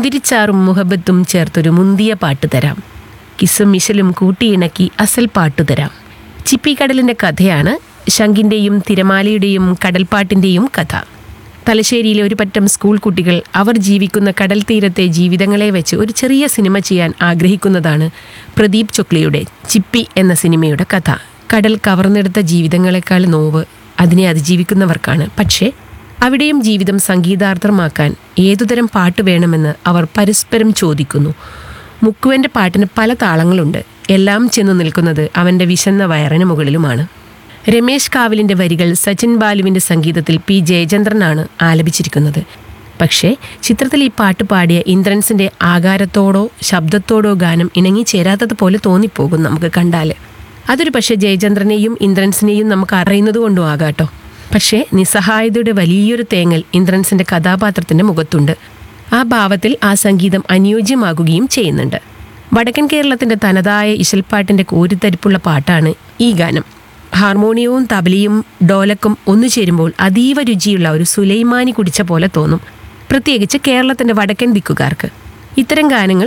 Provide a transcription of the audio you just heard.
മുന്തിരിച്ചാറും മുഹബത്തും ചേർത്തൊരു മുന്തിയ പാട്ട് തരാം കിസും മിശലും കൂട്ടിയിണക്കി അസൽ പാട്ടു തരാം ചിപ്പിക്കടലിൻ്റെ കഥയാണ് ശങ്കിൻ്റെയും തിരമാലയുടെയും കടൽപ്പാട്ടിൻ്റെയും കഥ തലശ്ശേരിയിലെ ഒരു പറ്റം സ്കൂൾ കുട്ടികൾ അവർ ജീവിക്കുന്ന കടൽ തീരത്തെ ജീവിതങ്ങളെ വെച്ച് ഒരു ചെറിയ സിനിമ ചെയ്യാൻ ആഗ്രഹിക്കുന്നതാണ് പ്രദീപ് ചൊക്ലിയുടെ ചിപ്പി എന്ന സിനിമയുടെ കഥ കടൽ കവർന്നെടുത്ത ജീവിതങ്ങളെക്കാൾ നോവ് അതിനെ അതിജീവിക്കുന്നവർക്കാണ് പക്ഷേ അവിടെയും ജീവിതം സംഗീതാർത്ഥമാക്കാൻ ഏതുതരം പാട്ട് വേണമെന്ന് അവർ പരസ്പരം ചോദിക്കുന്നു മുക്കുവൻ്റെ പാട്ടിന് പല താളങ്ങളുണ്ട് എല്ലാം ചെന്നു നിൽക്കുന്നത് അവൻ്റെ വിശന്ന വയറിന് മുകളിലുമാണ് രമേശ് കാവലിൻ്റെ വരികൾ സച്ചിൻ ബാലുവിൻ്റെ സംഗീതത്തിൽ പി ജയചന്ദ്രനാണ് ആലപിച്ചിരിക്കുന്നത് പക്ഷേ ചിത്രത്തിൽ ഈ പാട്ട് പാടിയ ഇന്ദ്രൻസിൻ്റെ ആകാരത്തോടോ ശബ്ദത്തോടോ ഗാനം ഇണങ്ങിച്ചേരാത്തതുപോലെ തോന്നിപ്പോകും നമുക്ക് കണ്ടാൽ അതൊരു പക്ഷേ ജയചന്ദ്രനെയും ഇന്ദ്രൻസിനെയും നമുക്ക് അറിയുന്നത് കൊണ്ടും ആകാട്ടോ പക്ഷേ നിസ്സഹായതയുടെ വലിയൊരു തേങ്ങൽ ഇന്ദ്രൻസിൻ്റെ കഥാപാത്രത്തിൻ്റെ മുഖത്തുണ്ട് ആ ഭാവത്തിൽ ആ സംഗീതം അനുയോജ്യമാകുകയും ചെയ്യുന്നുണ്ട് വടക്കൻ കേരളത്തിൻ്റെ തനതായ ഇശൽപ്പാട്ടിൻ്റെ കോരിത്തരിപ്പുള്ള പാട്ടാണ് ഈ ഗാനം ഹാർമോണിയവും തബലയും ഡോലക്കും ഒന്നു ചേരുമ്പോൾ അതീവ രുചിയുള്ള ഒരു സുലൈമാനി കുടിച്ച പോലെ തോന്നും പ്രത്യേകിച്ച് കേരളത്തിൻ്റെ വടക്കൻ ദിക്കുകാർക്ക് ഇത്തരം ഗാനങ്ങൾ